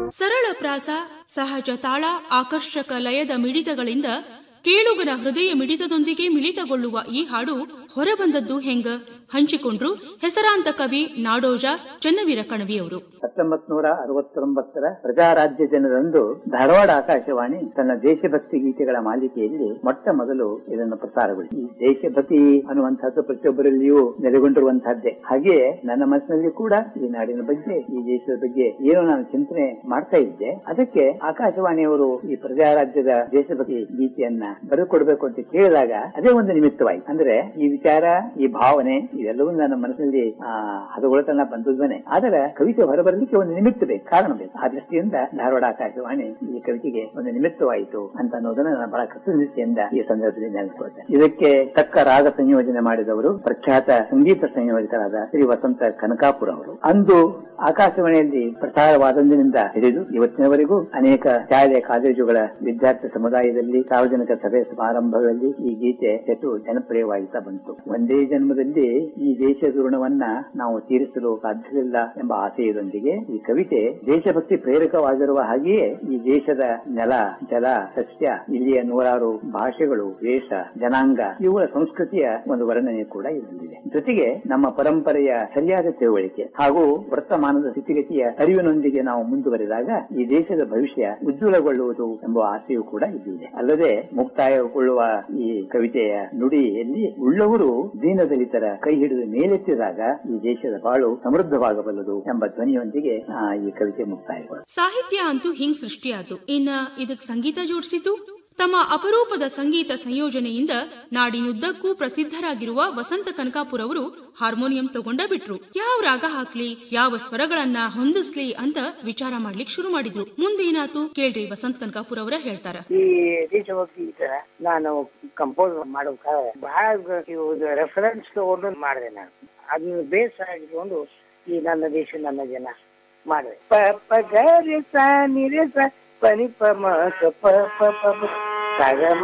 ಸರಳ ಪ್ರಾಸ ಸಹಜ ತಾಳ ಆಕರ್ಷಕ ಲಯದ ಮಿಡಿತಗಳಿಂದ ಕೇಳುಗನ ಹೃದಯ ಮಿಡಿತದೊಂದಿಗೆ ಮಿಳಿತಗೊಳ್ಳುವ ಈ ಹಾಡು ಹೊರಬಂದದ್ದು ಹೆಂಗ ಹಂಚಿಕೊಂಡ್ರು ಹೆಸರಾಂತ ಕವಿ ನಾಡೋಜ ಚನ್ನವೀರ ಕಣವಿಯವರು ಹತ್ತೊಂಬತ್ ನೂರ ಅರವತ್ತೊಂಬತ್ತರ ಪ್ರಜಾರಾಜ್ಯ ದಿನದಂದು ಧಾರವಾಡ ಆಕಾಶವಾಣಿ ತನ್ನ ದೇಶಭಕ್ತಿ ಗೀತೆಗಳ ಮಾಲಿಕೆಯಲ್ಲಿ ಮೊಟ್ಟ ಮೊದಲು ಇದನ್ನು ಪ್ರಸಾರಗೊಳಿಸಿ ಈ ದೇಶಭಕ್ತಿ ಅನ್ನುವಂತಹದ್ದು ಪ್ರತಿಯೊಬ್ಬರಲ್ಲಿಯೂ ನೆಲೆಗೊಂಡಿರುವಂತಹದ್ದೇ ಹಾಗೆಯೇ ನನ್ನ ಮನಸ್ಸಿನಲ್ಲಿ ಕೂಡ ಈ ನಾಡಿನ ಬಗ್ಗೆ ಈ ದೇಶದ ಬಗ್ಗೆ ಏನೋ ನಾನು ಚಿಂತನೆ ಮಾಡ್ತಾ ಇದ್ದೆ ಅದಕ್ಕೆ ಆಕಾಶವಾಣಿಯವರು ಈ ಪ್ರಜಾರಾಜ್ಯದ ದೇಶಭಕ್ತಿ ಗೀತೆಯನ್ನ ಬರೆದುಕೊಡ್ಬೇಕು ಅಂತ ಕೇಳಿದಾಗ ಅದೇ ಒಂದು ನಿಮಿತ್ತವಾಯಿತು ಅಂದ್ರೆ ಈ ವಿಚಾರ ಈ ಭಾವನೆ ಇವೆಲ್ಲವೂ ನನ್ನ ಮನಸ್ಸಿನಲ್ಲಿ ಆ, ಹದಗೊಳತನ ಬಂದದ್ವನೆ ಆದರೆ ಕವಿತೆ ಹೊರಬರಲಿಕ್ಕೆ ಒಂದು ನಿಮಿತ್ತ ಬೇಕು ಕಾರಣ ಬೇಕು ಆ ದೃಷ್ಟಿಯಿಂದ ಧಾರವಾಡ ಆಕಾಶವಾಣಿ ಈ ಕವಿತೆಗೆ ಒಂದು ನಿಮಿತ್ತವಾಯಿತು ಅಂತ ಅನ್ನೋದನ್ನ ನಾನು ಬಹಳ ಕೃತಜ್ಞತೆಯಿಂದ ಈ ಸಂದರ್ಭದಲ್ಲಿ ನೆನೆಸ್ಕೊಳ್ತೇನೆ ಇದಕ್ಕೆ ತಕ್ಕ ರಾಗ ಸಂಯೋಜನೆ ಮಾಡಿದವರು ಪ್ರಖ್ಯಾತ ಸಂಗೀತ ಸಂಯೋಜಕರಾದ ಶ್ರೀ ವಸಂತ ಕನಕಾಪುರ ಅವರು ಅಂದು ಆಕಾಶವಾಣಿಯಲ್ಲಿ ಪ್ರಸಾರವಾದಂದಿನಿಂದ ಹಿಡಿದು ಇವತ್ತಿನವರೆಗೂ ಅನೇಕ ಶಾಲೆ ಕಾಲೇಜುಗಳ ವಿದ್ಯಾರ್ಥಿ ಸಮುದಾಯದಲ್ಲಿ ಸಾರ್ವಜನಿಕ ಸಭೆ ಸಮಾರಂಭಗಳಲ್ಲಿ ಈ ಗೀತೆ ಹೆಚ್ಚು ಜನಪ್ರಿಯವಾಗುತ್ತಾ ಬಂತು ಒಂದೇ ಜನ್ಮದಲ್ಲಿ ಈ ದೇಶದ ಋಣವನ್ನ ನಾವು ತೀರಿಸಲು ಸಾಧ್ಯವಿಲ್ಲ ಎಂಬ ಆಶಯದೊಂದಿಗೆ ಈ ಕವಿತೆ ದೇಶಭಕ್ತಿ ಪ್ರೇರಕವಾಗಿರುವ ಹಾಗೆಯೇ ಈ ದೇಶದ ನೆಲ ಜಲ ಸಸ್ಯ ಇಲ್ಲಿಯ ನೂರಾರು ಭಾಷೆಗಳು ವೇಷ ಜನಾಂಗ ಇವುಗಳ ಸಂಸ್ಕೃತಿಯ ಒಂದು ವರ್ಣನೆ ಕೂಡ ಇದರಲ್ಲಿದೆ ಜೊತೆಗೆ ನಮ್ಮ ಪರಂಪರೆಯ ಸರಿಯಾದ ತಿಳುವಳಿಕೆ ಹಾಗೂ ವರ್ತಮಾನದ ಸ್ಥಿತಿಗತಿಯ ಅರಿವಿನೊಂದಿಗೆ ನಾವು ಮುಂದುವರೆದಾಗ ಈ ದೇಶದ ಭವಿಷ್ಯ ಉಜ್ವಲಗೊಳ್ಳುವುದು ಎಂಬ ಆಸೆಯೂ ಕೂಡ ಇಲ್ಲಿದೆ ಅಲ್ಲದೆ ಮುಕ್ತಾಯಗೊಳ್ಳುವ ಈ ಕವಿತೆಯ ನುಡಿಯಲ್ಲಿ ಉಳ್ಳವರು ದೀನದಲಿತರ ಕೈ ಹಿಡಿದು ಮೇಲೆತ್ತಿದಾಗ ಈ ದೇಶದ ಬಾಳು ಸಮೃದ್ಧವಾಗಬಲ್ಲದು ಎಂಬ ಧ್ವನಿಯೊಂದಿಗೆ ಆ, ಈ ಕವಿತೆ ಮುಕ್ತಾಯಗೊಳ್ಳುತ್ತೆ ಸಾಹಿತ್ಯ ಅಂತೂ ಹಿಂಗ್ ಸೃಷ್ಟಿಯಾತು ಇನ್ನ ಇದಕ್ ಸಂಗೀತ ಜೋಡಿಸಿದ್ದು ತಮ್ಮ ಅಪರೂಪದ ಸಂಗೀತ ಸಂಯೋಜನೆಯಿಂದ ನಾಡಿನುದ್ದಕ್ಕೂ ಪ್ರಸಿದ್ಧರಾಗಿರುವ ವಸಂತ ಕನಕಾಪುರ ಅವರು ಹಾರ್ಮೋನಿಯಂ ತಗೊಂಡ ಬಿಟ್ರು ಯಾವ ರಾಗ ಹಾಕ್ಲಿ ಯಾವ ಸ್ವರಗಳನ್ನ ಹೊಂದಿಸ್ಲಿ ಅಂತ ವಿಚಾರ ಮಾಡ್ಲಿಕ್ ಶುರು ಮಾಡಿದ್ರು ಮುಂದೇನಾತು ಕೇಳ್ರಿ ವಸಂತ ಕನಕಾಪುರ ಅವರ ಹೇಳ್ತಾರ ಈ ದೇಶಭಕ್ತಿ ಗೀತೆ ನಾನು ಕಂಪೋಸ್ ಮಾಡೋಕೆ ಬಹಳ ರೆಫರೆನ್ಸ್ ತಗೊಂಡು ಮಾಡಿದೆ ನಾನು ಅದನ್ನ ಬೇಸ್ ಆಗಿಟ್ಕೊಂಡು ಈ ನನ್ನ ದೇಶ ನನ್ನ ಜನ ಮಾಡಿದೆ ಪ ಪ ಗ ರೆ ಸ ನಿ ರೆ ಸ ಪ ನಿ ಪ ಮ ಸ ಪ ಪ ಪ ಪ ಸ ಗ ಮ